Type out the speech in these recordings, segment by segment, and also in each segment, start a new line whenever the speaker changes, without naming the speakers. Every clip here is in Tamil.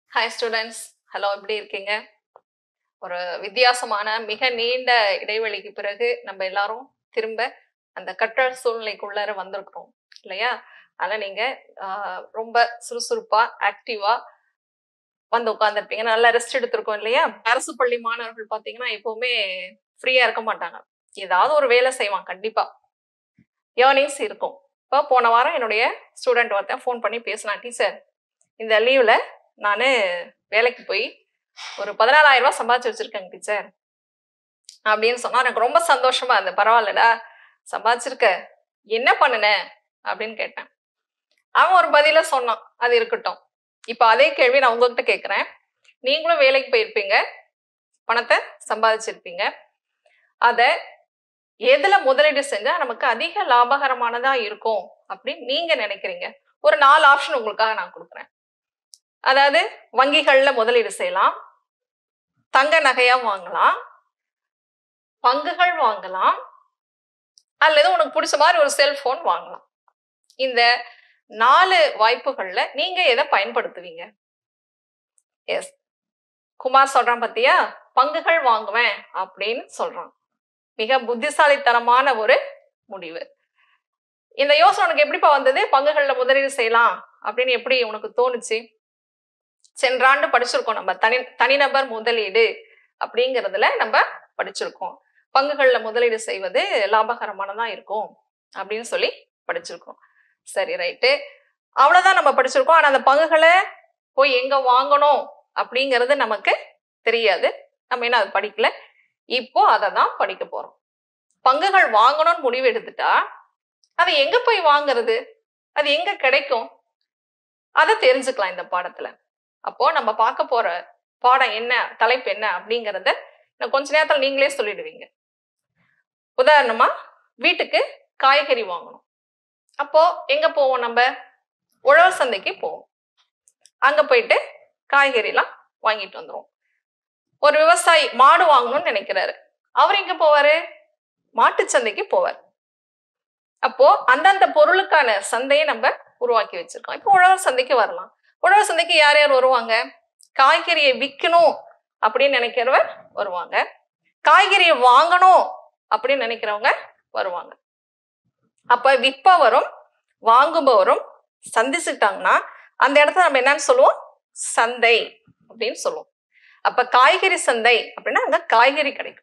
ஹாய் ஸ்டூடெண்ட்ஸ் ஹலோ எப்படி இருக்கீங்க ஒரு வித்தியாசமான மிக நீண்ட இடைவெளிக்கு பிறகு நம்ம எல்லாரும் திரும்ப அந்த கற்றல் சூழ்நிலைக்குள்ளார வந்திருக்கிறோம் இல்லையா அதனால் நீங்கள் ரொம்ப சுறுசுறுப்பாக ஆக்டிவாக வந்து உட்காந்துருப்பீங்க நல்லா ரெஸ்ட் எடுத்திருக்கோம் இல்லையா அரசு பள்ளி மாணவர்கள் பார்த்தீங்கன்னா எப்பவுமே ஃப்ரீயாக இருக்க மாட்டாங்க ஏதாவது ஒரு வேலை செய்வான் கண்டிப்பாக ஏர்னிங்ஸ் இருக்கும் இப்போ போன வாரம் என்னுடைய ஸ்டூடெண்ட் ஒருத்தன் ஃபோன் பண்ணி பேசினான் டீச்சர் இந்த லீவில் நான் வேலைக்கு போய் ஒரு பதினாலாயிரம் ரூபாய் சம்பாதிச்சு வச்சிருக்கேங்க டீச்சர் அப்படின்னு சொன்னா எனக்கு ரொம்ப சந்தோஷமா இருந்தது பரவாயில்லடா சம்பாதிச்சிருக்க என்ன பண்ணுன அப்படின்னு கேட்டேன் அவன் ஒரு பதில சொன்னான் அது இருக்கட்டும் இப்போ அதே கேள்வி நான் உங்ககிட்ட கேட்குறேன் நீங்களும் வேலைக்கு போயிருப்பீங்க பணத்தை சம்பாதிச்சிருப்பீங்க அதை எதுல முதலீடு செஞ்சா நமக்கு அதிக லாபகரமானதா இருக்கும் அப்படின்னு நீங்க நினைக்கிறீங்க ஒரு நாலு ஆப்ஷன் உங்களுக்காக நான் கொடுக்குறேன் அதாவது வங்கிகள்ல முதலீடு செய்யலாம் தங்க நகையா வாங்கலாம் பங்குகள் வாங்கலாம் அல்லது உனக்கு பிடிச்ச மாதிரி ஒரு செல்போன் வாங்கலாம் இந்த நாலு வாய்ப்புகள்ல நீங்க எதை பயன்படுத்துவீங்க எஸ் குமார் சொல்றான் பத்தியா பங்குகள் வாங்குவேன் அப்படின்னு சொல்றான் மிக புத்திசாலித்தனமான ஒரு முடிவு இந்த யோசனை உனக்கு எப்படிப்பா வந்தது பங்குகள்ல முதலீடு செய்யலாம் அப்படின்னு எப்படி உனக்கு தோணுச்சு சென்ற ஆண்டு படிச்சிருக்கோம் நம்ம தனி தனிநபர் முதலீடு அப்படிங்கிறதுல நம்ம படிச்சிருக்கோம் பங்குகள்ல முதலீடு செய்வது லாபகரமானதா இருக்கும் அப்படின்னு சொல்லி படிச்சிருக்கோம் சரி ரைட்டு அவ்வளவுதான் நம்ம படிச்சிருக்கோம் ஆனா அந்த பங்குகளை போய் எங்க வாங்கணும் அப்படிங்கிறது நமக்கு தெரியாது நம்ம என்ன அது படிக்கல இப்போ அதை தான் படிக்க போறோம் பங்குகள் வாங்கணும்னு முடிவு எடுத்துட்டா அதை எங்க போய் வாங்குறது அது எங்க கிடைக்கும் அதை தெரிஞ்சுக்கலாம் இந்த பாடத்துல அப்போ நம்ம பார்க்க போற பாடம் என்ன தலைப்பு என்ன அப்படிங்கிறத இன்னும் கொஞ்ச நேரத்தில் நீங்களே சொல்லிடுவீங்க உதாரணமா வீட்டுக்கு காய்கறி வாங்கணும் அப்போ எங்க போவோம் நம்ம உழவர் சந்தைக்கு போவோம் அங்க போயிட்டு காய்கறிலாம் வாங்கிட்டு வந்துருவோம் ஒரு விவசாயி மாடு வாங்கணும்னு நினைக்கிறாரு அவர் எங்க போவாரு மாட்டு சந்தைக்கு போவார் அப்போ அந்தந்த பொருளுக்கான சந்தையை நம்ம உருவாக்கி வச்சிருக்கோம் இப்போ உழவர் சந்தைக்கு வரலாம் உழவர் சந்தைக்கு யார் யார் வருவாங்க காய்கறியை விற்கணும் அப்படின்னு நினைக்கிறவர் வருவாங்க காய்கறியை வாங்கணும் அப்படின்னு நினைக்கிறவங்க வருவாங்க அப்ப விற்பவரும் வாங்குபவரும் சந்திச்சுட்டாங்கன்னா அந்த இடத்துல நம்ம என்னன்னு சொல்லுவோம் சந்தை அப்படின்னு சொல்லுவோம் அப்ப காய்கறி சந்தை அப்படின்னா அங்க காய்கறி கிடைக்கும்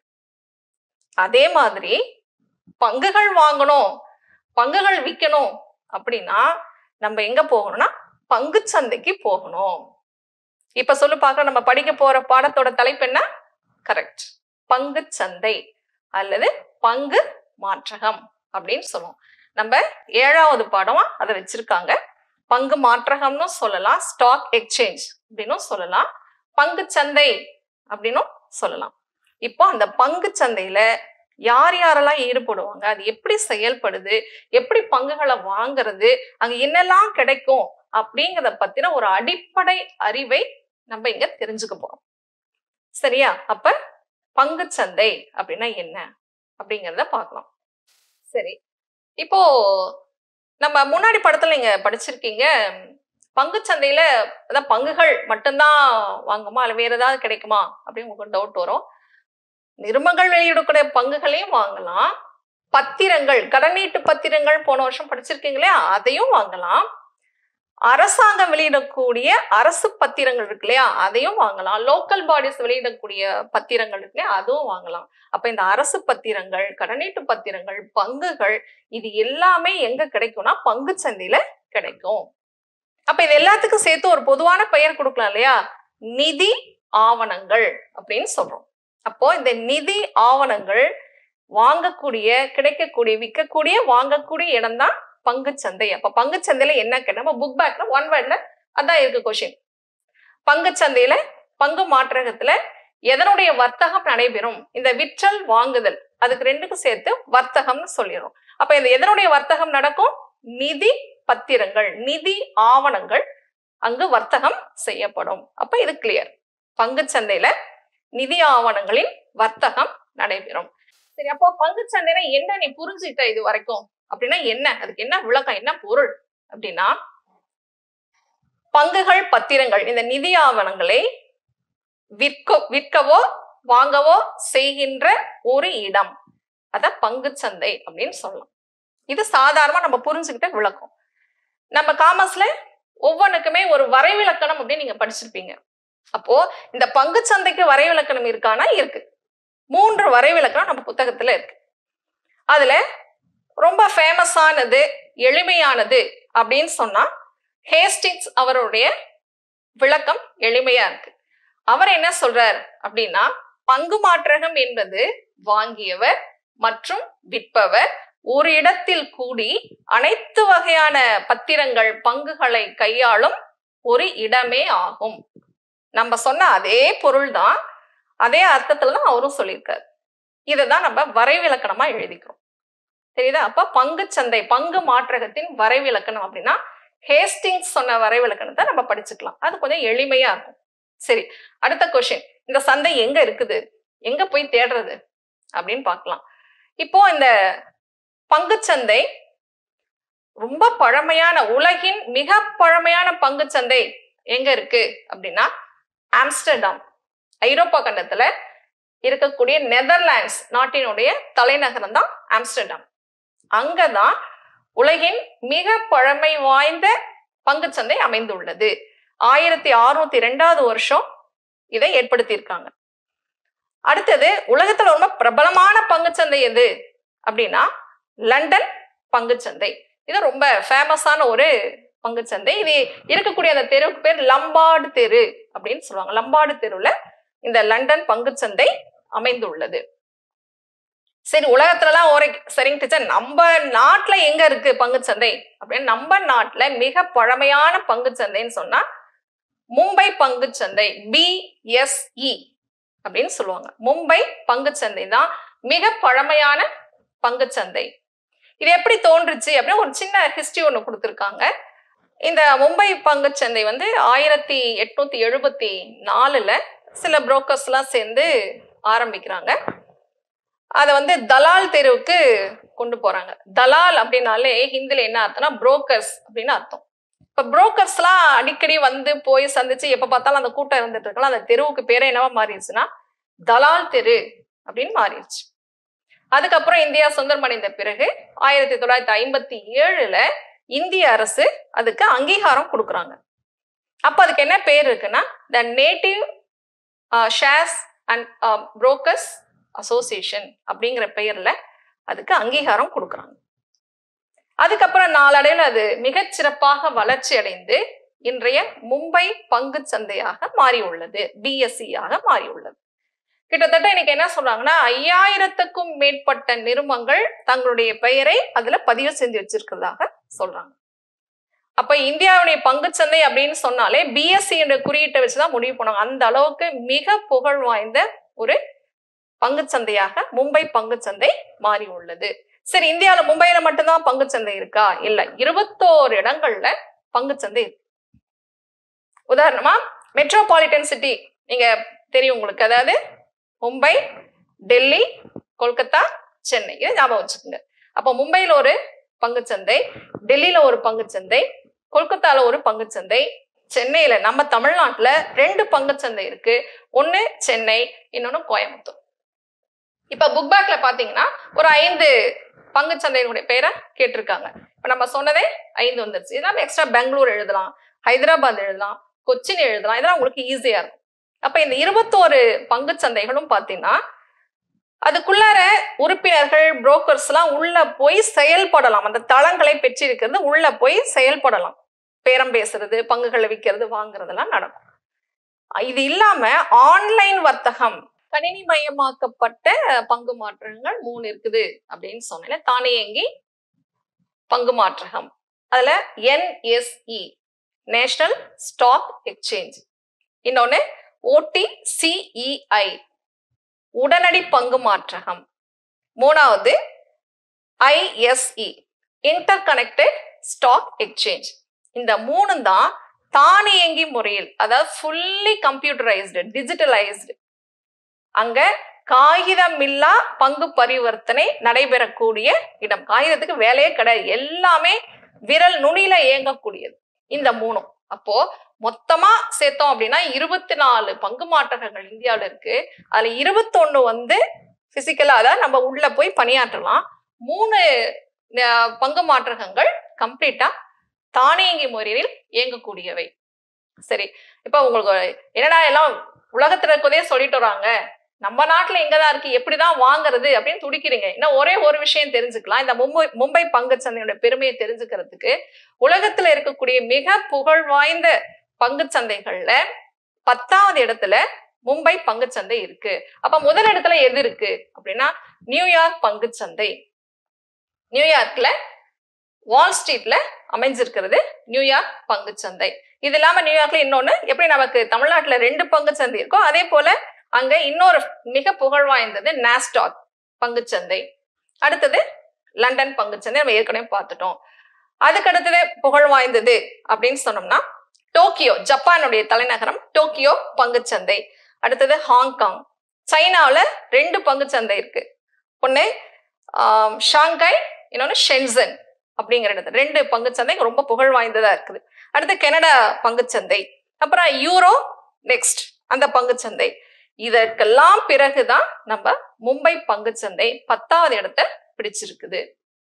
அதே மாதிரி பங்குகள் வாங்கணும் பங்குகள் விற்கணும் அப்படின்னா நம்ம எங்க போகணும்னா பங்கு சந்தைக்கு போகணும் இப்ப சொல்லு பார்க்க நம்ம படிக்க போற பாடத்தோட தலைப்பு என்ன கரெக்ட் பங்கு சந்தை அல்லது பங்கு மாற்றகம் அப்படின்னு சொல்லுவோம் நம்ம ஏழாவது பாடமா அதை வச்சிருக்காங்க பங்கு மாற்றகம்னு சொல்லலாம் ஸ்டாக் எக்ஸ்சேஞ்ச் அப்படின்னும் சொல்லலாம் பங்கு சந்தை அப்படின்னும் சொல்லலாம் இப்போ அந்த பங்கு சந்தையில யார் யாரெல்லாம் ஈடுபடுவாங்க அது எப்படி செயல்படுது எப்படி பங்குகளை வாங்குறது அங்க என்னெல்லாம் கிடைக்கும் அப்படிங்கிறத பத்தின ஒரு அடிப்படை அறிவை நம்ம இங்க தெரிஞ்சுக்க போறோம் சரியா அப்ப பங்கு சந்தை அப்படின்னா என்ன அப்படிங்கிறத பார்க்கலாம் சரி இப்போ நம்ம முன்னாடி படத்துல நீங்க படிச்சிருக்கீங்க பங்கு சந்தையில அதான் பங்குகள் மட்டும்தான் வாங்குமா அல்ல வேற ஏதாவது கிடைக்குமா அப்படின்னு உங்களுக்கு டவுட் வரும் நிறுவனங்கள் வெளியிடக்கூடிய பங்குகளையும் வாங்கலாம் பத்திரங்கள் கடனீட்டு பத்திரங்கள் போன வருஷம் படிச்சிருக்கீங்களே அதையும் வாங்கலாம் அரசாங்கம் வெளியிடக்கூடிய அரசு பத்திரங்கள் இருக்கு இல்லையா அதையும் வாங்கலாம் லோக்கல் பாடிஸ் வெளியிடக்கூடிய பத்திரங்கள் இருக்கு இல்லையா அதுவும் வாங்கலாம் அப்ப இந்த அரசு பத்திரங்கள் கடனீட்டு பத்திரங்கள் பங்குகள் இது எல்லாமே எங்க கிடைக்கும்னா பங்கு சந்தையில கிடைக்கும் அப்ப இது எல்லாத்துக்கும் சேர்த்து ஒரு பொதுவான பெயர் கொடுக்கலாம் இல்லையா நிதி ஆவணங்கள் அப்படின்னு சொல்றோம் அப்போ இந்த நிதி ஆவணங்கள் வாங்கக்கூடிய கிடைக்கக்கூடிய விற்கக்கூடிய வாங்கக்கூடிய இடம் தான் பங்கு சந்தை அப்ப பங்கு சந்தையில என்ன கேட்டா நம்ம புக் பேக்ல ஒன் வேர்ட்ல அதான் இருக்கு கொஸ்டின் பங்கு சந்தையில பங்கு மாற்றகத்துல எதனுடைய வர்த்தகம் நடைபெறும் இந்த விற்றல் வாங்குதல் அதுக்கு ரெண்டுக்கும் சேர்த்து வர்த்தகம்னு சொல்லிடுறோம் அப்ப இந்த எதனுடைய வர்த்தகம் நடக்கும் நிதி பத்திரங்கள் நிதி ஆவணங்கள் அங்கு வர்த்தகம் செய்யப்படும் அப்ப இது கிளியர் பங்கு சந்தையில நிதி ஆவணங்களின் வர்த்தகம் நடைபெறும் சரி அப்போ பங்கு சந்தையில என்ன நீ புரிஞ்சுட்ட இது வரைக்கும் அப்படின்னா என்ன அதுக்கு என்ன விளக்கம் என்ன பொருள் அப்படின்னா பங்குகள் பத்திரங்கள் இந்த நிதி ஆவணங்களை விற்க விற்கவோ வாங்கவோ செய்கின்ற ஒரு இடம் அத பங்குச்சந்தை அப்படின்னு சொல்லலாம் இது சாதாரணமா நம்ம புரிஞ்சுக்கிட்ட விளக்கம் நம்ம காமர்ஸ்ல ஒவ்வொன்றுக்குமே ஒரு வரைவிலக்கணம் அப்படின்னு நீங்க படிச்சிருப்பீங்க அப்போ இந்த பங்குச்சந்தைக்கு வரைவிலக்கணம் இருக்கானா இருக்கு மூன்று வரைவிலக்கணம் நம்ம புத்தகத்துல இருக்கு அதுல ரொம்ப ஃபேமஸானது எளிமையானது அப்படின்னு சொன்னா ஹேஸ்டிங்ஸ் அவருடைய விளக்கம் எளிமையா இருக்கு அவர் என்ன சொல்றார் அப்படின்னா பங்கு மாற்றகம் என்பது வாங்கியவர் மற்றும் விற்பவர் ஒரு இடத்தில் கூடி அனைத்து வகையான பத்திரங்கள் பங்குகளை கையாளும் ஒரு இடமே ஆகும் நம்ம சொன்ன அதே பொருள் தான் அதே அர்த்தத்துல தான் அவரும் சொல்லியிருக்காரு இதை தான் நம்ம வரைவிலக்கணமா எழுதிக்கிறோம் தெரியுதா அப்ப பங்கு சந்தை பங்கு மாற்றகத்தின் வரைவிலக்கணம் அப்படின்னா ஹேஸ்டிங்ஸ் சொன்ன வரைவிலக்கணத்தை நம்ம படிச்சுக்கலாம் அது கொஞ்சம் எளிமையா இருக்கும் சரி அடுத்த கொஸ்டின் இந்த சந்தை எங்க இருக்குது எங்க போய் தேடுறது அப்படின்னு பார்க்கலாம் இப்போ இந்த பங்குச்சந்தை ரொம்ப பழமையான உலகின் மிக பழமையான பங்குச்சந்தை எங்க இருக்கு அப்படின்னா ஆம்ஸ்டர்டாம் ஐரோப்பா கண்டத்துல இருக்கக்கூடிய நெதர்லாண்ட்ஸ் நாட்டினுடைய தலைநகரம் தான் ஆம்ஸ்டர்டாம் அங்கதான் உலகின் மிக பழமை வாய்ந்த பங்குச்சந்தை அமைந்துள்ளது ஆயிரத்தி அறுநூத்தி ரெண்டாவது வருஷம் இதை ஏற்படுத்தியிருக்காங்க அடுத்தது உலகத்துல ரொம்ப பிரபலமான பங்குச்சந்தை எது அப்படின்னா லண்டன் பங்குச்சந்தை இது ரொம்ப ஃபேமஸான ஒரு பங்குச்சந்தை இது இருக்கக்கூடிய அந்த தெருவுக்கு பேர் லம்பாடு தெரு அப்படின்னு சொல்லுவாங்க லம்பாடு தெருவுல இந்த லண்டன் பங்குச்சந்தை அமைந்துள்ளது சரி உலகத்துலலாம் ஒரு சரிங்க டீச்சர் நம்ம நாட்டுல எங்க இருக்கு பங்குச்சந்தை அப்படின்னு நம்ம நாட்டுல மிக பழமையான பங்குச்சந்தைன்னு சொன்னா மும்பை பங்குச்சந்தை பிஎஸ்இ அப்படின்னு சொல்லுவாங்க மும்பை பங்குச்சந்தை தான் மிக பழமையான பங்குச்சந்தை இது எப்படி தோன்றுச்சு அப்படின்னு ஒரு சின்ன ஹிஸ்டரி ஒன்று கொடுத்துருக்காங்க இந்த மும்பை பங்குச்சந்தை வந்து ஆயிரத்தி எட்நூத்தி எழுபத்தி நாலுல சில புரோக்கர்ஸ்லாம் சேர்ந்து ஆரம்பிக்கிறாங்க அதை வந்து தலால் தெருவுக்கு கொண்டு போறாங்க தலால் அப்படின்னாலே ஹிந்தில என்ன அர்த்தம்னா புரோக்கர்ஸ் அப்படின்னு அர்த்தம் இப்ப புரோக்கர்ஸ்லாம் அடிக்கடி வந்து போய் சந்திச்சு எப்ப பார்த்தாலும் அந்த கூட்டம் இருந்துட்டு இருக்கலாம் அந்த தெருவுக்கு பேரே என்னவா மாறிடுச்சுன்னா தலால் தெரு அப்படின்னு மாறிடுச்சு அதுக்கப்புறம் இந்தியா சுதந்திரம் அடைந்த பிறகு ஆயிரத்தி தொள்ளாயிரத்தி ஐம்பத்தி ஏழுல இந்திய அரசு அதுக்கு அங்கீகாரம் கொடுக்குறாங்க அப்ப அதுக்கு என்ன பேர் இருக்குன்னா the native shares and brokers association அப்படிங்கிற பெயர்ல அதுக்கு அங்கீகாரம் கொடுக்குறாங்க அதுக்கப்புறம் நாளடைவில் அது மிகச் சிறப்பாக வளர்ச்சி அடைந்து இன்றைய மும்பை பங்கு சந்தையாக மாறியுள்ளது பிஎஸ்சியாக மாறியுள்ளது கிட்டத்தட்ட இன்னைக்கு என்ன சொல்றாங்கன்னா ஐயாயிரத்துக்கும் மேற்பட்ட நிறுவனங்கள் தங்களுடைய பெயரை அதுல பதிவு செஞ்சு வச்சிருக்கிறதாக சொல்றாங்க அப்ப இந்தியாவுடைய பங்குச்சந்தை அப்படின்னு சொன்னாலே பிஎஸ்சி என்ற குறியீட்டை வச்சுதான் முடிவு பண்ணாங்க அந்த அளவுக்கு மிக புகழ் வாய்ந்த ஒரு பங்குச்சந்தையாக மும்பை பங்குச்சந்தை மாறி உள்ளது சரி இந்தியாவில மும்பையில மட்டும்தான் பங்குச்சந்தை இருக்கா இல்ல இருபத்தோரு இடங்கள்ல பங்குச்சந்தை இருக்கு உதாரணமா மெட்ரோபாலிட்டன் சிட்டி நீங்க தெரியும் உங்களுக்கு அதாவது மும்பை டெல்லி கொல்கத்தா சென்னை இதை ஞாபகம் வச்சுக்கோங்க அப்போ மும்பையில ஒரு பங்குச்சந்தை டெல்லியில ஒரு பங்குச்சந்தை கொல்கத்தால ஒரு பங்குச்சந்தை சென்னையில நம்ம தமிழ்நாட்டுல ரெண்டு பங்குச்சந்தை இருக்கு ஒன்னு சென்னை இன்னொன்னு கோயம்புத்தூர் இப்ப புக் பேக்ல பாத்தீங்கன்னா ஒரு ஐந்து பங்குச்சந்தையினுடைய பேரை கேட்டிருக்காங்க இப்ப நம்ம சொன்னதே ஐந்து வந்துருச்சு இதெல்லாம் எக்ஸ்ட்ரா பெங்களூர் எழுதலாம் ஹைதராபாத் எழுதலாம் கொச்சின் எழுதலாம் இதெல்லாம் உங்களுக்கு ஈஸியா இருக்கும் அப்ப இந்த இருபத்தோரு பங்குச்சந்தைகளும் பாத்தீங்கன்னா அதுக்குள்ளார உறுப்பினர்கள் புரோக்கர்ஸ் எல்லாம் உள்ள போய் செயல்படலாம் அந்த தளங்களை பெற்றிருக்கிறது உள்ள போய் செயல்படலாம் பேரம் பேசுறது பங்குகளை விற்கிறது வாங்குறதெல்லாம் நடக்கும் இது இல்லாம ஆன்லைன் வர்த்தகம் கணினி மயமாக்கப்பட்ட பங்கு மாற்றங்கள் மூணு இருக்குது அப்படின்னு சொன்னேன் தானியங்கி பங்கு மாற்றகம் அதுல என்எஸ்இ நேஷனல் ஸ்டாக் எக்ஸ்சேஞ்ச் இன்னொன்னு ஓடிசிஇஐ உடனடி பங்கு மாற்றகம் மூணாவது ISE interconnected stock exchange இந்த மூணு தான் தானியங்கி முறையில் அதாவது ஃபுல்லி கம்ப்யூட்டரைஸ்டு டிஜிட்டலைஸ்டு அங்க காகிதமில்லா பங்கு பரிவர்த்தனை நடைபெறக்கூடிய இடம் காகிதத்துக்கு வேலையே கிடையாது எல்லாமே விரல் நுனியில இயங்கக்கூடியது இந்த மூணும் அப்போ மொத்தமா சேர்த்தோம் அப்படின்னா இருபத்தி நாலு பங்கு மாற்றகங்கள் இந்தியாவில் இருக்கு அதுல இருபத்தொன்னு வந்து பிசிக்கலா அதாவது நம்ம உள்ள போய் பணியாற்றலாம் மூணு அஹ், பங்கு மாற்றகங்கள் கம்ப்ளீட்டா தானியங்கி முறையில் இயங்கக்கூடியவை சரி இப்ப உங்களுக்கு என்னடா எல்லாம் உலகத்துல இருக்கதே சொல்லிட்டு வராங்க நம்ம நாட்டுல எங்கதான் இருக்கு எப்படிதான் வாங்குறது அப்படின்னு துடிக்கிறீங்க இன்னும் ஒரே ஒரு விஷயம் தெரிஞ்சுக்கலாம் இந்த மும்பை மும்பை பங்குச்சந்தையோட பெருமையை தெரிஞ்சுக்கிறதுக்கு உலகத்துல இருக்கக்கூடிய மிக புகழ் வாய்ந்த பங்குச்சந்தைகள்ல பத்தாவது இடத்துல மும்பை பங்குச்சந்தை இருக்கு அப்ப முதல் இடத்துல எது இருக்கு அப்படின்னா நியூயார்க் பங்குச்சந்தை நியூயார்க்ல வால் ஸ்ட்ரீட்ல அமைஞ்சிருக்கிறது நியூயார்க் பங்குச்சந்தை இது இல்லாம நியூயார்க்ல இன்னொன்னு எப்படி நமக்கு தமிழ்நாட்டுல ரெண்டு பங்குச்சந்தை இருக்கோ அதே போல அங்க இன்னொரு மிக புகழ் வாய்ந்தது நாஸ்டாக் பங்குச்சந்தை அடுத்தது லண்டன் பங்குச்சந்தை நம்ம ஏற்கனவே பார்த்துட்டோம் அதுக்கு அடுத்தது புகழ் வாய்ந்தது அப்படின்னு சொன்னோம்னா டோக்கியோ ஜப்பானுடைய தலைநகரம் டோக்கியோ பங்குச்சந்தை அடுத்தது ஹாங்காங் சைனாவில் ரெண்டு பங்குச்சந்தை இருக்கு ஒன்று ஷாங்காய் இன்னொன்று ஷென்சன் அப்படிங்கிற இடத்துல ரெண்டு பங்குச்சந்தை ரொம்ப புகழ் வாய்ந்ததா இருக்குது அடுத்து கனடா பங்குச்சந்தை அப்புறம் யூரோ நெக்ஸ்ட் அந்த பங்குச்சந்தை இதற்கெல்லாம் பிறகுதான் நம்ம மும்பை பங்குச்சந்தை பத்தாவது இடத்த பிடிச்சிருக்குது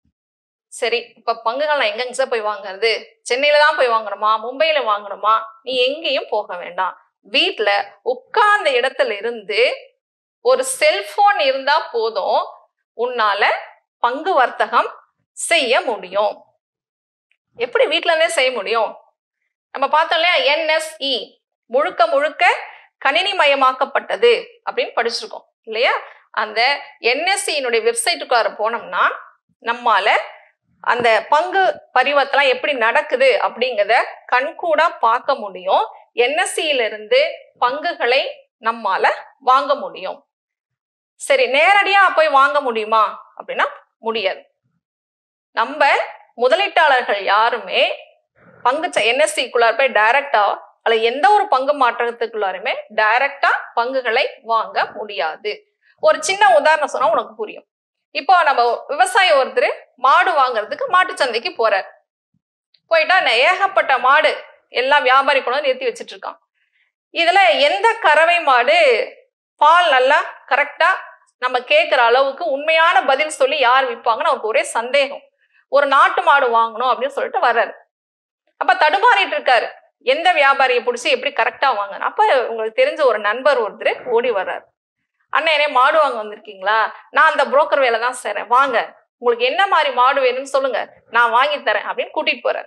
சரி இப்ப பங்குகள் நான் எங்க சார் போய் வாங்குறது சென்னையில தான் போய் வாங்கணுமா மும்பையில வாங்கணுமா நீ எங்கேயும் போக வேண்டாம் வீட்ல உட்கார்ந்த இடத்துல இருந்து ஒரு செல்போன் இருந்தா போதும் உன்னால பங்கு வர்த்தகம் செய்ய முடியும் எப்படி வீட்ல இருந்தே செய்ய முடியும் நம்ம பார்த்தோம் இல்லையா என்எஸ்இ முழுக்க முழுக்க கணினி மயமாக்கப்பட்டது அப்படின்னு படிச்சிருக்கோம் இல்லையா அந்த என்எஸ்சியினுடைய வெப்சைட்டுக்குள்ளார போனோம்னா நம்மால அந்த பங்கு பரிவர்த்தனை எப்படி நடக்குது அப்படிங்கிறத கண்கூடா பார்க்க முடியும் என்எஸ்சியில இருந்து பங்குகளை நம்மால வாங்க முடியும் சரி நேரடியா போய் வாங்க முடியுமா அப்படின்னா முடியாது நம்ம முதலீட்டாளர்கள் யாருமே பங்கு என்எஸ்சிக்குள்ளார போய் டைரக்டா அல்ல எந்த ஒரு பங்கு மாற்றத்துக்குள்ளாருமே டைரக்டா பங்குகளை வாங்க முடியாது ஒரு சின்ன உதாரணம் சொன்னா உனக்கு புரியும் இப்போ நம்ம விவசாயி ஒருத்தர் மாடு வாங்குறதுக்கு மாட்டு சந்தைக்கு போறார் போயிட்டா நெ- ஏகப்பட்ட மாடு எல்லாம் வியாபாரி கொண்டு வந்து நிறுத்தி வச்சிட்டு இருக்கான் இதுல எந்த கறவை மாடு பால் நல்லா கரெக்டா நம்ம கேட்குற அளவுக்கு உண்மையான பதில் சொல்லி யார் விற்பாங்கன்னு அவருக்கு ஒரே சந்தேகம் ஒரு நாட்டு மாடு வாங்கணும் அப்படின்னு சொல்லிட்டு வர்றாரு அப்ப தடுமாறிட்டு இருக்காரு எந்த வியாபாரியை பிடிச்சி எப்படி கரெக்டா வாங்கணும் அப்ப உங்களுக்கு தெரிஞ்ச ஒரு நண்பர் ஒருத்தர் ஓடி வர்றாரு அண்ணன் என்ன மாடு வாங்க வந்திருக்கீங்களா நான் அந்த புரோக்கர் வேலை தான் செய்றேன் வாங்க உங்களுக்கு என்ன மாதிரி மாடு வேணும்னு சொல்லுங்க நான் வாங்கி தரேன் அப்படின்னு கூட்டிட்டு போறாரு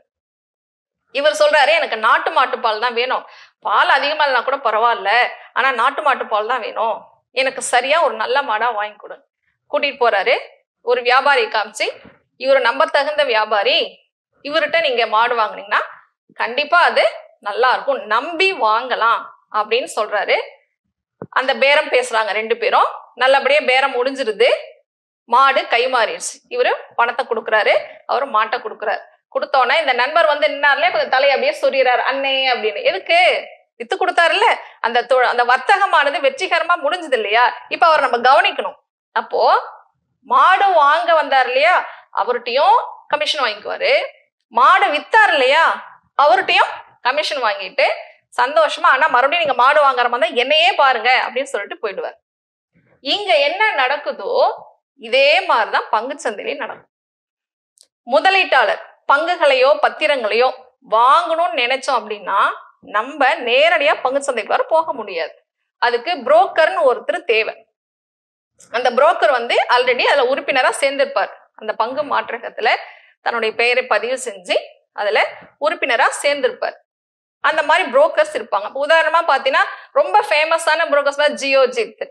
இவர் சொல்றாரு எனக்கு நாட்டு மாட்டு பால் தான் வேணும் பால் அதிகமா இல்லைனா கூட பரவாயில்ல ஆனா நாட்டு மாட்டு பால் தான் வேணும் எனக்கு சரியா ஒரு நல்ல மாடா வாங்கி கொடு கூட்டிட்டு போறாரு ஒரு வியாபாரி காமிச்சு இவர் நம்ப தகுந்த வியாபாரி இவர்கிட்ட நீங்க மாடு வாங்குனீங்கன்னா கண்டிப்பா அது நல்லா இருக்கும் நம்பி வாங்கலாம் அப்படின்னு சொல்றாரு அந்த பேரம் பேசுறாங்க ரெண்டு பேரும் நல்லபடியா பேரம் முடிஞ்சிருது மாடு கை மாறிடுச்சு இவரு பணத்தை கொடுக்குறாரு அவரு மாட்டை கொடுக்குறாரு கொடுத்தோன்னே இந்த நண்பர் வந்து நின்னார்ல கொஞ்சம் தலையை அப்படியே சொறிகிறாரு அண்ணே அப்படின்னு எதுக்கு வித்து கொடுத்தாருல்ல அந்த தொ- அந்த வர்த்தகமானது வெற்றிகரமா முடிஞ்சது இல்லையா இப்ப அவர் நம்ம கவனிக்கணும் அப்போ மாடு வாங்க வந்தார் இல்லையா அவர்கிட்டயும் கமிஷன் வாங்கிக்குவாரு மாடு வித்தார் இல்லையா அவர்கிட்டயும் கமிஷன் வாங்கிட்டு சந்தோஷமா ஆனா மறுபடியும் நீங்க மாடு வாங்குற மாதிரி இருந்தா என்னையே பாருங்க அப்படின்னு சொல்லிட்டு போயிடுவார் இங்க என்ன நடக்குதோ இதே மாதிரிதான் பங்குச்சந்தையிலையும் நடக்கும் முதலீட்டாளர் பங்குகளையோ பத்திரங்களையோ வாங்கணும்னு நினைச்சோம் அப்படின்னா நம்ம நேரடியா பங்குச்சந்தைக்கு வர போக முடியாது அதுக்கு புரோக்கர்னு ஒருத்தர் தேவை அந்த புரோக்கர் வந்து ஆல்ரெடி அதுல உறுப்பினரா சேர்ந்திருப்பார் அந்த பங்கு மாற்றகத்துல தன்னுடைய பெயரை பதிவு செஞ்சு அதுல உறுப்பினரா சேர்ந்திருப்பார் அந்த மாதிரி புரோக்கர்ஸ் இருப்பாங்க இப்ப உதாரணமா பாத்தீங்கன்னா ரொம்ப ஃபேமஸான புரோக்கர்ஸ் ஜியோஜித்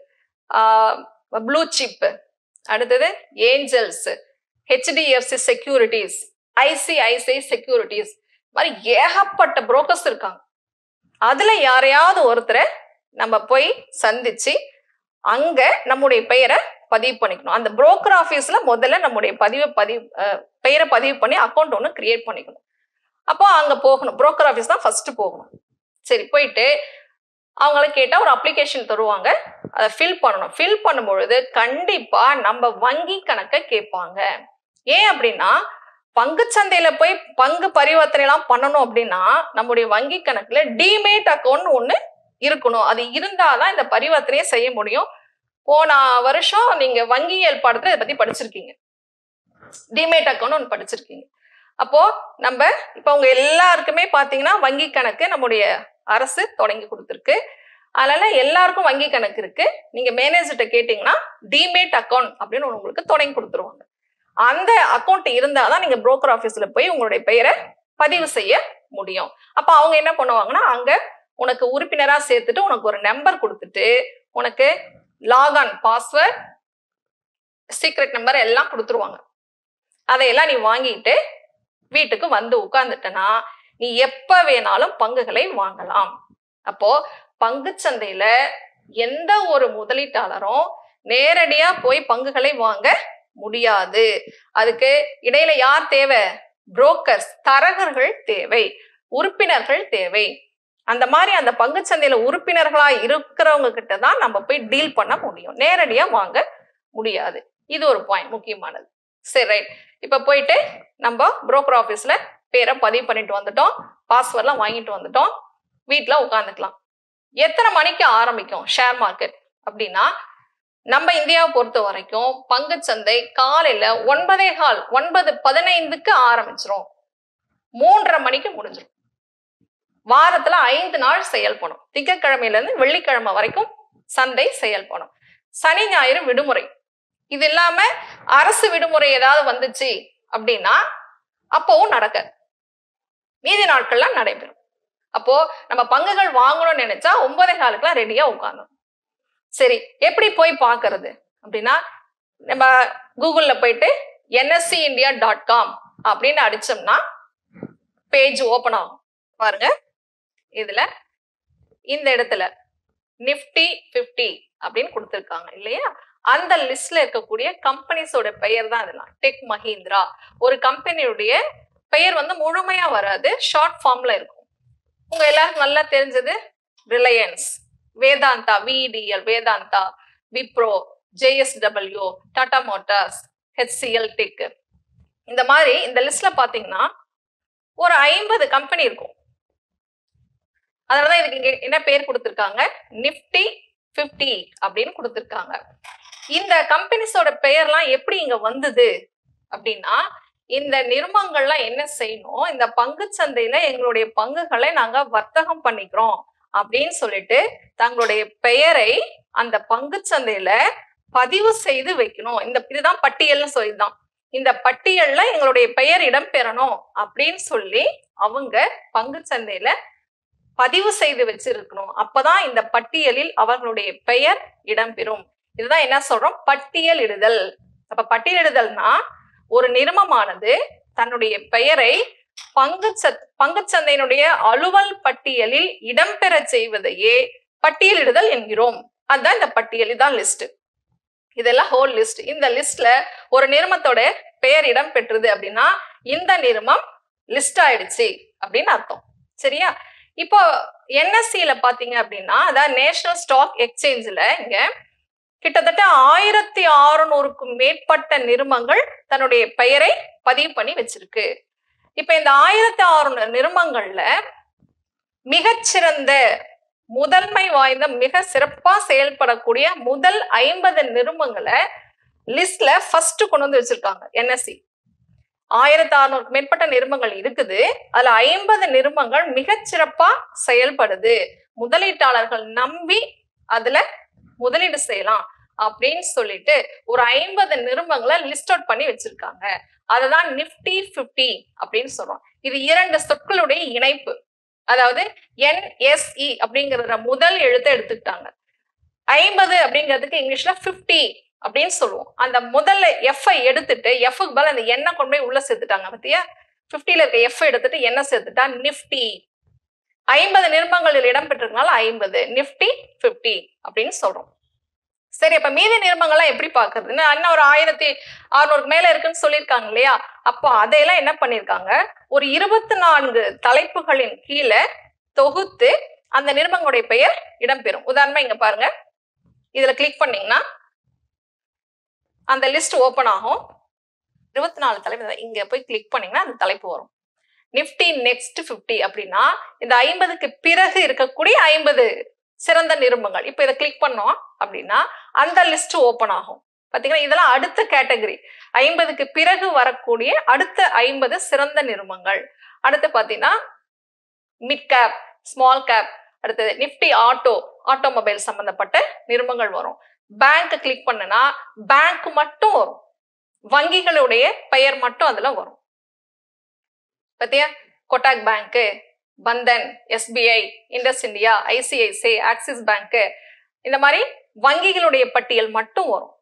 ப்ளூ சிப் அடுத்தது Angels HDFC securities ICICI securities மாதிரி ஏகப்பட்ட புரோக்கர்ஸ் இருக்காங்க அதுல யாரையாவது ஒருத்தரை நம்ம போய் சந்திச்சு அங்க நம்முடைய பெயரை பதிவு பண்ணிக்கணும் அந்த புரோக்கர் ஆஃபீஸ்ல முதல்ல நம்முடைய பதிவை பதிவு அஹ், பெயரை பதிவு பண்ணி அக்கௌண்ட் ஒன்று கிரியேட் பண்ணிக்கணும் அப்போ அங்க போகணும் புரோக்கர் ஆஃபீஸ் தான் ஃபர்ஸ்ட் போகணும் சரி போயிட்டு அவங்கள கேட்டா ஒரு அப்ளிகேஷன் தருவாங்க அதை ஃபில் பண்ணணும் ஃபில் பண்ணும் பொழுது கண்டிப்பா நம்ம வங்கி கணக்கை கேட்பாங்க ஏன் அப்படின்னா பங்குச்சந்தையில போய் பங்கு பரிவர்த்தனை எல்லாம் பண்ணணும் அப்படின்னா நம்முடைய வங்கி கணக்குல டிமேட் அக்கௌண்ட் ஒண்ணு இருக்கணும் அது இருந்தாதான் இந்த பரிவர்த்தனையை செய்ய முடியும் போன வருஷம் நீங்க வங்கியியல் பாடத்துல இதை பத்தி படிச்சிருக்கீங்க டிமேட் அக்கௌண்ட் ஒன்று படிச்சிருக்கீங்க அப்போ நம்ம இப்ப உங்க எல்லாருக்குமே பாத்தீங்கன்னா வங்கி கணக்கு நம்முடைய அரசு தொடங்கி கொடுத்துருக்கு அதனால எல்லாருக்கும் வங்கி கணக்கு இருக்கு நீங்க மேனேஜர்கிட்ட கேட்டீங்கன்னா டிமேட் அக்கௌண்ட் அப்படின்னு ஒண்ணு உங்களுக்கு தொடங்கி கொடுத்துருவாங்க அந்த அக்கௌண்ட் இருந்தாதான் நீங்க புரோக்கர் ஆஃபீஸ்ல போய் உங்களுடைய பெயரை பதிவு செய்ய முடியும் அப்ப அவங்க என்ன பண்ணுவாங்கன்னா அங்க உனக்கு உறுப்பினரா சேர்த்துட்டு உனக்கு ஒரு நம்பர் கொடுத்துட்டு உனக்கு லாக்ஆன் பாஸ்வேர்ட் சீக்ரெட் நம்பர் எல்லாம் கொடுத்துருவாங்க அதையெல்லாம் நீ வாங்கிட்டு வீட்டுக்கு வந்து உட்கார்ந்துட்டனா நீ எப்ப வேணாலும் பங்குகளை வாங்கலாம் அப்போ பங்குச்சந்தையில எந்த ஒரு முதலீட்டாளரும் நேரடியா போய் பங்குகளை வாங்க முடியாது அதுக்கு இடையில யார் தேவை புரோக்கர்ஸ் தரகர்கள் தேவை உறுப்பினர்கள் தேவை அந்த மாதிரி அந்த பங்குச்சந்தையில உறுப்பினர்களா இருக்கிறவங்க கிட்ட தான் நம்ம போய் டீல் பண்ண முடியும் நேரடியா வாங்க முடியாது இது ஒரு பாயிண்ட் முக்கியமானது சரி ரைட் இப்ப போயிட்டு நம்ம புரோக்கர் ஆஃபீஸ்ல பேரை பதிவு பண்ணிட்டு வந்துட்டோம் பாஸ்வேர்ட்லாம் வாங்கிட்டு வந்துட்டோம் வீட்டுல உட்காந்துக்கலாம் எத்தனை மணிக்கு ஆரம்பிக்கும் ஷேர் மார்க்கெட் அப்படின்னா நம்ம இந்தியாவை பொறுத்த வரைக்கும் பங்குச்சந்தை காலையில ஒன்பதே கால் ஒன்பது பதினைந்துக்கு ஆரம்பிச்சிரும் மூன்றரை மணிக்கு முடிஞ்சிடும் வாரத்துல ஐந்து நாள் செயல்படும் திங்கட்கிழமையில இருந்து வெள்ளிக்கிழமை வரைக்கும் சந்தை செயல்படும் சனி ஞாயிறு விடுமுறை இது இல்லாம அரசு விடுமுறை ஏதாவது வந்துச்சு அப்படின்னா அப்பவும் நடக்க மீதி நாட்கள்லாம் நடைபெறும் அப்போ நம்ம பங்குகள் வாங்கணும்னு நினைச்சா ஒன்பதே காலுக்குலாம் ரெடியா உட்காரணும் சரி எப்படி போய் பார்க்கறது அப்படின்னா நம்ம கூகுள்ல போயிட்டு என்எஸ்சி இந்தியா டாட் காம் அப்படின்னு அடிச்சோம்னா பேஜ் ஓபன் ஆகும் பாருங்க இதுல இந்த இடத்துல நிஃப்டி 50 அப்படின்னு கொடுத்துருக்காங்க இல்லையா அந்த லிஸ்ட்ல இருக்கக்கூடிய கம்பெனிஸோட பெயர் தான் இதெல்லாம் டெக் மஹிந்திரா ஒரு கம்பெனியுடைய பெயர் வந்து முழுமையா வராது ஷார்ட் ஃபார்ம்ல இருக்கும் உங்க எல்லாருக்கும் நல்லா தெரிஞ்சது Reliance Vedanta VDL Vedanta Wipro JSW Tata Motors HCL tech இந்த மாதிரி இந்த லிஸ்ட்ல பாத்தீங்கன்னா ஒரு ஐம்பது கம்பெனி இருக்கும் அதனாலதான் இதுக்கு இங்க என்ன பேர் கொடுத்திருக்காங்க நிஃப்டி 50 அப்படின்னு கொடுத்திருக்காங்க இந்த கம்பெனிஸோட பெயர்லாம் எப்படி இங்க வந்தது அப்படின்னா இந்த நிறுவனங்கள்லாம் என்ன செய்யணும் இந்த பங்கு சந்தையில எங்களுடைய பங்குகளை நாங்க வர்த்தகம் பண்ணிக்கிறோம் அப்படின்னு சொல்லிட்டு தங்களுடைய பெயரை அந்த பங்கு சந்தையில பதிவு செய்து வைக்கணும் இந்த இதுதான் பட்டியல்னு சொல்லிதான் இந்த பட்டியல்ல எங்களுடைய பெயர் இடம்பெறணும் அப்படின்னு சொல்லி அவங்க பங்கு சந்தையில பதிவு செய்து வச்சிருக்கணும் அப்பதான் இந்த பட்டியலில் அவர்களுடைய பெயர் இடம்பெறும் இதுதான் என்ன சொல்றோம் பட்டியலிடுதல் அப்ப பட்டியலிடுதல்னா ஒரு நிறுவனமானது தன்னுடைய பெயரை பங்கு பங்குச்சந்தையினுடைய அலுவல் பட்டியலில் இடம்பெற செய்வதையே பட்டியலிடுதல் என்கிறோம் அதுதான் இந்த பட்டியல் இதான் லிஸ்ட் இதெல்லாம் ஹோல் லிஸ்ட் இந்த லிஸ்ட்ல ஒரு நிறுவனத்தோட பெயர் இடம் பெற்றது அப்படின்னா இந்த நிறுவனம் லிஸ்ட் ஆயிடுச்சு அப்படின்னு அர்த்தம் சரியா இப்போ என்எஸ்சியில பாத்தீங்க அப்படின்னா அதாவது நேஷனல் ஸ்டாக் எக்ஸ்சேஞ்சில் இங்க கிட்டத்தட்ட ஆயிரத்தி அறுநூறுக்கும் மேற்பட்ட நிறுவனங்கள் தன்னுடைய பெயரை பதிவு பண்ணி வச்சிருக்கு இப்ப இந்த ஆயிரத்தி அறுநூறு நிறுவனங்கள்ல மிகச்சிறந்த முதன்மை வாய்ந்த மிக சிறப்பா செயல்படக்கூடிய முதல் ஐம்பது நிறுவனங்களை லிஸ்ட்ல ஃபர்ஸ்ட் கொண்டு வந்து வச்சிருக்காங்க என்எஸ்சி ஆயிரத்தி அறுநூறுக்கு மேற்பட்ட நிறுவனங்கள் இருக்குது அதுல ஐம்பது நிறுவனங்கள் மிகச்சிறப்பா செயல்படுது முதலீட்டாளர்கள் நம்பி அதுல முதலீடு செய்யலாம் அப்படின்னு சொல்லிட்டு ஒரு ஐம்பது நிறுவனங்களை லிஸ்ட் அவுட் பண்ணி வச்சிருக்காங்க அததான் நிப்டி 50 அப்படின்னு சொல்றோம் இது இரண்டு சொற்களுடைய இணைப்பு அதாவது என்எஸ்இ அப்படிங்கிற முதல் எழுத்தை எடுத்துக்கிட்டாங்க ஐம்பது அப்படிங்கிறதுக்கு இங்கிலீஷ்ல 50 அப்படின்னு சொல்லுவோம் அந்த முதல்ல எஃப் எடுத்துட்டு எஃப்க்கு பதில் அந்த எண்ணெய் கொண்டு போய் உள்ள சேர்த்துட்டாங்க பத்தியா 50ல இருக்க எஃப் எடுத்துட்டு என்ன சேர்த்துட்டா நிப்டி ஐம்பது நிர்மங்களில் இடம்பெற்றிருக்கனால ஐம்பது நிப்டி 50 அப்படின்னு சொல்றோம் சரி அப்ப மீதி நிர்மங்கள்லாம் எப்படி பாக்குறதுன்னு அண்ணன் ஒரு ஆயிரத்தி அறுநூறுக்கு மேல இருக்குன்னு சொல்லியிருக்காங்க இல்லையா அப்போ அதையெல்லாம் என்ன பண்ணிருக்காங்க ஒரு இருபத்தி நான்கு தலைப்புகளின் கீழே தொகுத்து அந்த நிறுவனங்களுடைய பெயர் இடம்பெறும் உதாரணமா இங்க பாருங்க இதுல கிளிக் பண்ணீங்கன்னா அந்த லிஸ்ட் ஓபன் ஆகும் இருபத்தி நாலு தலைப்பு இங்க போய் கிளிக் பண்ணீங்கன்னா அந்த தலைப்பு வரும் நிஃப்டி நெக்ஸ்ட் 50 அப்படின்னா இந்த ஐம்பதுக்கு பிறகு இருக்கக்கூடிய ஐம்பது சிறந்த நிறுவனங்கள் இப்போ இதை கிளிக் பண்ணோம் அப்படின்னா அந்த லிஸ்ட் ஓப்பன் ஆகும் பாத்தீங்கன்னா இதெல்லாம் அடுத்த கேட்டகரி ஐம்பதுக்கு பிறகு வரக்கூடிய அடுத்த ஐம்பது சிறந்த நிறுவனங்கள் அடுத்து பாத்தீங்கன்னா மிட் கேப் ஸ்மால் கேப் அடுத்தது நிஃப்டி ஆட்டோ ஆட்டோமொபைல் சம்பந்தப்பட்ட நிறுவனங்கள் வரும் பேங்க் கிளிக் பண்ணுனா பேங்க் மட்டும் வரும் வங்கிகளுடைய பெயர் மட்டும் அதுல வரும் பாத்தியா Kotak bank Bandhan SBI Indus India ICICI Axis bank இந்த மாதிரி வங்கிகளுடைய பட்டியல் மட்டும் வரும்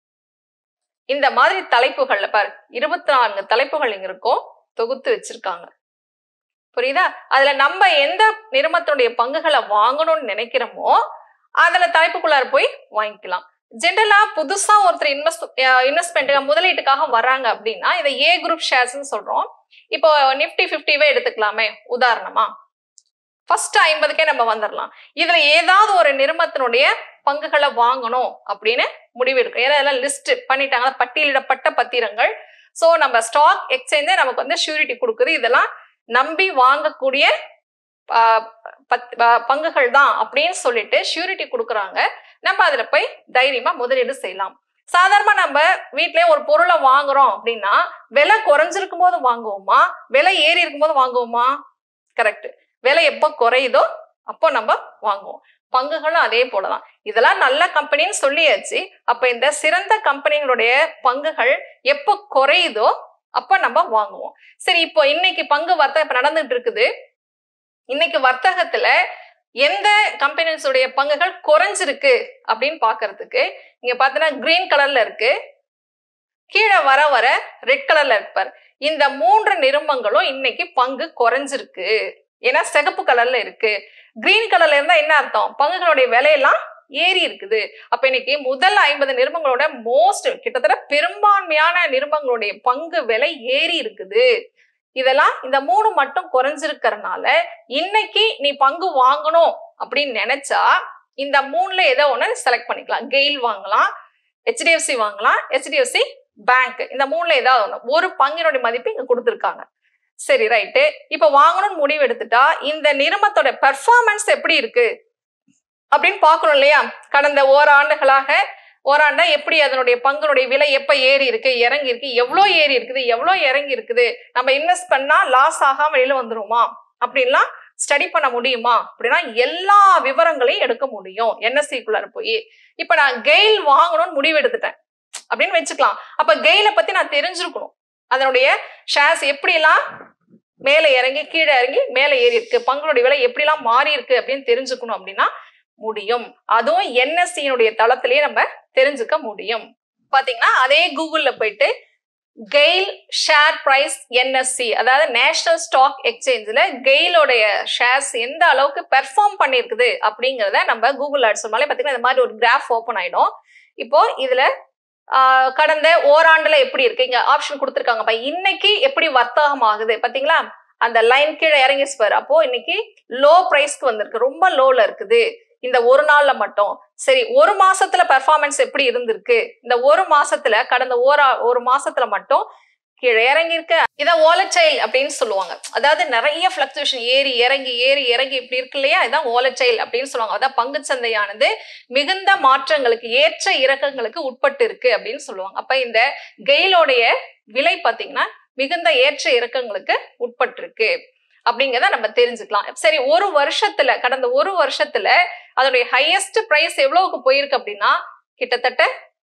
இந்த மாதிரி தலைப்புகள்ல பாரு இருபத்தி நான்கு தலைப்புகள் இங்க இருக்கும் தொகுத்து வச்சிருக்காங்க புரியுதா அதுல நம்ம எந்த நிறுவனத்தினுடைய பங்குகளை வாங்கணும்னு நினைக்கிறோமோ அதுல தலைப்புக்குள்ளார போய் வாங்கிக்கலாம் ஜென்ரலா புதுசா ஒருத்தர் இன்வெஸ்ட் இன்வெஸ்ட்மெண்ட் முதலீட்டுக்காக வர்றாங்க அப்படின்னா இதை ஏ குரூப் ஷேர்ஸ்னு சொல்றோம் இப்போ நிஃப்டி ஃபிஃப்டிவே எடுத்துக்கலாமே உதாரணமா ஃபர்ஸ்ட் ஐம்பதுக்கே நம்ம வந்துடலாம் இதுல ஏதாவது ஒரு நிறுவனத்தினுடைய பங்குகளை வாங்கணும் அப்படின்னு முடிவு எடுக்கும் ஏன்னா இதெல்லாம் லிஸ்ட் பண்ணிட்டாங்க பட்டியலிடப்பட்ட பத்திரங்கள் ஸோ நம்ம ஸ்டாக் எக்ஸ்சேஞ்சே நமக்கு வந்து ஷூரிட்டி கொடுக்குது இதெல்லாம் நம்பி வாங்கக்கூடிய ஆஹ், பத்- ஆஹ், பங்குகள் தான் அப்படின்னு சொல்லிட்டு ஷூரிட்டி கொடுக்குறாங்க நம்ம அதுல போய் தைரியமா முதலீடு செய்யலாம் சாதாரணமா நம்ம வீட்லயே ஒரு பொருளை வாங்குறோம் அப்படின்னா விலை குறைஞ்சிருக்கும் போது வாங்குவோமா விலை ஏறி இருக்கும் போது வாங்குவோமா கரெக்ட் விலை எப்போ குறையுதோ அப்போ நம்ம வாங்குவோம் பங்குகளும் அதே போலதான் இதெல்லாம் நல்ல கம்பெனின்னு சொல்லியாச்சு அப்ப இந்த சிறந்த கம்பெனிகளுடைய பங்குகள் எப்போ குறையுதோ அப்ப நம்ம வாங்குவோம் சரி இப்போ இன்னைக்கு பங்கு வர்த்தகம் இப்ப நடந்துட்டு இருக்குது இன்னைக்கு வர்த்தகத்துல எந்த கம்பெனிஸுடைய பங்குகள் குறைஞ்சிருக்கு அப்படின்னு பாக்குறதுக்கு இங்க பாத்தீங்கன்னா கிரீன் கலர்ல இருக்கு கீழே வர வர ரெட் கலர்ல இருப்பார் இந்த மூன்று நிறுவனங்களும் இன்னைக்கு பங்கு குறைஞ்சிருக்கு ஏன்னா சிகப்பு கலர்ல இருக்கு கிரீன் கலர்ல இருந்தா என்ன அர்த்தம் பங்குகளுடைய விலையெல்லாம் ஏறி இருக்குது அப்ப இன்னைக்கு முதல் ஐம்பது நிறுவனங்களோட மோஸ்ட் கிட்டத்தட்ட பெரும்பான்மையான நிறுவனங்களுடைய பங்கு விலை ஏறி இருக்குது இதெல்லாம் இந்த மூணு மட்டும் குறைஞ்சிருக்கிறதுனால இன்னைக்கு நீ பங்கு வாங்கணும் அப்படின்னு நினைச்சா இந்த மூணுல ஏதோ ஒண்ணு செலக்ட் பண்ணிக்கலாம் கெயில் வாங்கலாம் ஹெச்டிஎஃப்சி வாங்கலாம் ஹெச்டிஎஃப்சி பேங்க் இந்த மூணுல ஏதாவது ஒண்ணு ஒரு பங்கினுடைய மதிப்பு இங்க கொடுத்துருக்காங்க சரி ரைட்டு இப்ப வாங்கணும்னு முடிவு எடுத்துட்டா இந்த நிறுவனத்தோட பெர்ஃபார்மன்ஸ் எப்படி இருக்கு அப்படின்னு பார்க்கணும் இல்லையா கடந்த ஓராண்டுகளாக ஓராண்டா எப்படி அதனுடைய பங்குனுடைய விலை எப்ப ஏறி இருக்கு இறங்கி இருக்கு எவ்வளோ ஏறி இருக்குது எவ்வளோ இறங்கி இருக்குது நம்ம இன்வெஸ்ட் பண்ணா லாஸ் ஆகாம வெளியில வந்துருமா அப்படின்லாம் ஸ்டடி பண்ண முடியுமா அப்படின்னா எல்லா விவரங்களையும் எடுக்க முடியும் என்எஸ்சிக்குள்ளார போய் இப்ப நான் கெயில் வாங்கணும்னு முடிவு எடுத்துட்டேன் அப்படின்னு வச்சுக்கலாம் அப்ப கெயில பத்தி நான் தெரிஞ்சிருக்கணும் அதனுடைய ஷேர்ஸ் எப்படிலாம் மேலே இறங்கி கீழே இறங்கி மேலே ஏறி இருக்கு பங்குடைய விலை எப்படிலாம் மாறி இருக்கு அப்படின்னு தெரிஞ்சுக்கணும் அப்படின்னா முடியும் அதுவும் என்எஸ்சியினுடைய தளத்திலேயே நம்ம தெரிஞ்சுக்க முடியும் பாத்தீங்கன்னா அதே கூகுள்ல போயிட்டு கெயில் ஷேர் பிரைஸ் என்எஸ்சி அதாவது நேஷனல் ஸ்டாக் எக்ஸ்சேஞ்சில் கெயிலோடைய ஷேர்ஸ் எந்த அளவுக்கு பெர்ஃபார்ம் பண்ணியிருக்குது அப்படிங்கிறத நம்ம கூகுள் ஆட்ஸ் சொன்னாலே பார்த்தீங்கன்னா இந்த மாதிரி ஒரு கிராஃப் ஓப்பன் ஆயிடும் இப்போ இதுல ஆஹ், கடந்த ஓராண்டுல எப்படி இருக்கு இங்க ஆப்ஷன் கொடுத்துருக்காங்கப்பா இன்னைக்கு எப்படி வர்த்தகம் ஆகுது பாத்தீங்களா அந்த லைன் கீழே இறங்கி பாரு அப்போ இன்னைக்கு லோ பிரைஸ்க்கு வந்திருக்கு ரொம்ப லோல இருக்குது இந்த ஒரு நாள்ல மட்டும் சரி ஒரு மாசத்துல பெர்ஃபார்மன்ஸ் எப்படி இருந்திருக்கு இந்த ஒரு மாசத்துல கடந்த ஓரா ஒரு மாசத்துல மட்டும் கீழே இறங்கி இருக்கு இதை ஓலச்சைல் அப்படின்னு சொல்லுவாங்க அதாவது நிறைய ஃபிளக்சுவேஷன் ஏறி இறங்கி ஏறி இறங்கி இப்படி இருக்கு இல்லையா இதான் ஓலச்சைல் அப்படின்னு சொல்லுவாங்க அதான் பங்கு சந்தையானது மிகுந்த மாற்றங்களுக்கு ஏற்ற இறக்கங்களுக்கு உட்பட்டு இருக்கு அப்படின்னு சொல்லுவாங்க அப்ப இந்த கெயிலோடைய விலை பாத்தீங்கன்னா மிகுந்த ஏற்ற இறக்கங்களுக்கு உட்பட்டிருக்கு அப்படிங்கிறத நம்ம தெரிஞ்சுக்கலாம் சரி ஒரு வருஷத்துல கடந்த ஒரு வருஷத்துல அதோடைய ஹையஸ்ட் பிரைஸ் எவ்வளவுக்கு போயிருக்கு அப்படின்னா கிட்டத்தட்ட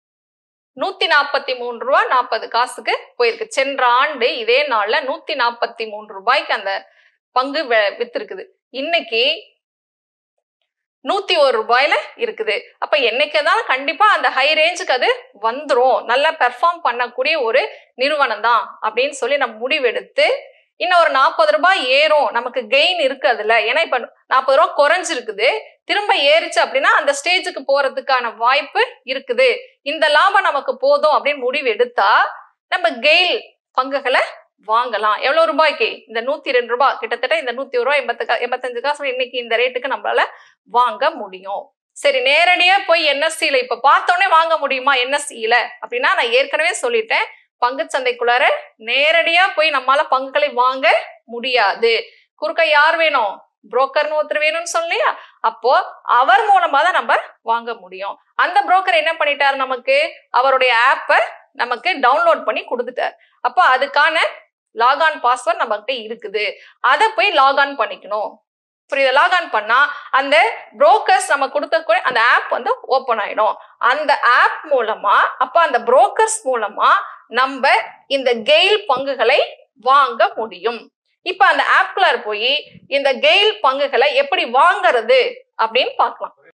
நூத்தி நாற்பத்தி மூணு ரூபா நாற்பது காசுக்கு போயிருக்கு சென்ற ஆண்டு இதே நாள்ல நூத்தி நாற்பத்தி மூணு ரூபாய்க்கு அந்த பங்கு வெ- வித்திருக்குது இன்னைக்கு நூத்தி ஒரு ரூபாயில இருக்குது அப்ப என்னைக்குதான் கண்டிப்பா அந்த ஹை ரேஞ்சுக்கு அது வந்துரும் நல்லா பெர்ஃபார்ம் பண்ணக்கூடிய ஒரு நிறுவனம் தான் அப்படின்னு சொல்லி நம்ம முடிவெடுத்து இன்னும் ஒரு நாற்பது ரூபாய் ஏறும் நமக்கு கெயின் இருக்கு அதுல ஏன்னா இப்ப நாற்பது ரூபாய் குறைஞ்சிருக்குது திரும்ப ஏறிச்சு அப்படின்னா அந்த ஸ்டேஜுக்கு போறதுக்கான வாய்ப்பு இருக்குது இந்த லாபம் நமக்கு போதும் அப்படின்னு முடிவு எடுத்தா நம்ம கெயில் பங்குகளை வாங்கலாம் எவ்வளவு ரூபாய்க்கு இந்த நூத்தி ரெண்டு ரூபாய் கிட்டத்தட்ட இந்த நூத்தி ஒரு ரூபாய் எண்பத்து கா- எண்பத்தஞ்சு காசு இன்னைக்கு இந்த ரேட்டுக்கு நம்மளால வாங்க முடியும் சரி நேரடியா போய் என்எஸ்சியில இப்ப பார்த்தோன்னே வாங்க முடியுமா என்எஸ்சியில அப்படின்னா நான் ஏற்கனவே சொல்லிட்டேன் பங்கு சந்தைக்குள்ளார நேரடியா போய் நம்மால பங்குகளை வாங்க முடியாது குறுக்க யார் வேணும் புரோக்கர்னு ஒருத்தர் வேணும்னு சொல்லலையா அப்போ அவர் மூலமா தான் நம்ம வாங்க முடியும் அந்த புரோக்கர் என்ன பண்ணிட்டாரு நமக்கு அவருடைய ஆப்பை நமக்கு டவுன்லோட் பண்ணி கொடுத்துட்டார் அப்போ அதுக்கான லாக்ஆன் பாஸ்வேர்ட் நம்மகிட்ட இருக்குது அதை போய் லாக்ஆன் பண்ணிக்கணும் புரியுது லாக்ஆன் பண்ணா அந்த புரோக்கர்ஸ் நம்ம கொடுத்த கூட அந்த ஆப் வந்து ஓப்பன் ஆயிடும் அந்த ஆப் மூலமா அப்ப அந்த புரோக்கர்ஸ் மூலமா நம்ம இந்த கெயில் பங்குகளை வாங்க முடியும் இப்ப அந்த ஆப்குள்ளார் போய் இந்த கெயில் பங்குகளை எப்படி வாங்குறது அப்படின்னு பார்க்கலாம்